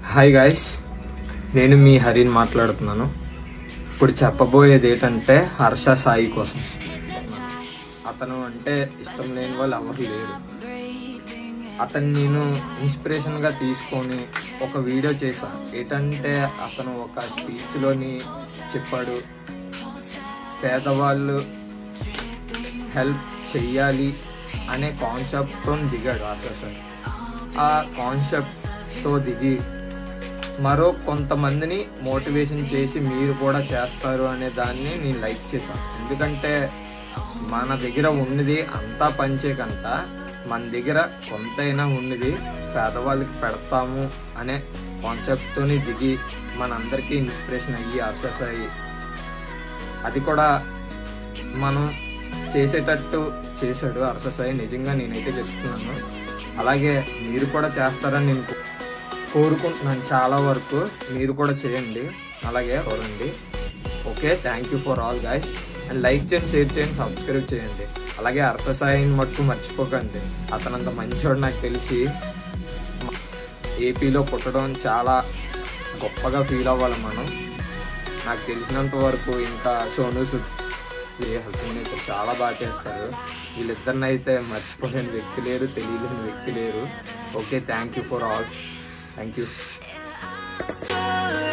Hi guys నేను మీ హరిని మాట్లాడుతున్నాను ఇప్పుడు చెప్పబోయేది ఏంటంటే హర్ష సాయి కోసం అతను అంటే ఇష్టం లేని వాళ్ళు ఎవరు లేరు అతను నేను ఇన్స్పిరేషన్గా తీసుకొని ఒక వీడియో చేశా ఏంటంటే అతను ఒక స్పీచ్లోని చెప్పాడు పేదవాళ్ళు హెల్ప్ చెయ్యాలి అనే కాన్సెప్ట్తో దిగాడు ఆశా సార్ ఆ కాన్సెప్ట్తో దిగి మరో కొంతమందిని మోటివేషన్ చేసి మీరు కూడా చేస్తారు అనే దాన్ని నేను లైక్ చేశాను ఎందుకంటే మన దగ్గర ఉన్నది అంతా పంచే కంట మన దగ్గర కొంతైనా ఉన్నది పేదవాళ్ళకి పెడతాము అనే కాన్సెప్ట్తోని దిగి మనందరికీ ఇన్స్పిరేషన్ అయ్యి అర్సెస్ అయ్యి అది కూడా మనం చేసేటట్టు చేశాడు అర్సెస్ అయ్యి నిజంగా నేనైతే చెప్తున్నాను అలాగే మీరు కూడా చేస్తారని నేను కో- కోరుకుంటున్నాను చాలా వరకు మీరు కూడా చేయండి అలాగే చూడండి okay thank you for all guys and like చేయండి షేర్ చేయండి సబ్స్క్రైబ్ చేయండి అలాగే అర్ససాయిని మట్టుకు మర్చిపోకండి అతనంత మంచివాడు నాకు తెలిసి ఏపీలో పుట్టడం చాలా గొప్పగా ఫీల్ అవ్వాలి మనం నాకు తెలిసినంత వరకు ఇంకా సోను సుద్ ఏ హస్బెండ్ అయితే చాలా బాగా చేస్తారు వీళ్ళిద్దరిని అయితే మర్చిపోలేని వ్యక్తి లేరు తెలియలేని వ్యక్తి లేరు okay thank you for all thank you Sorry.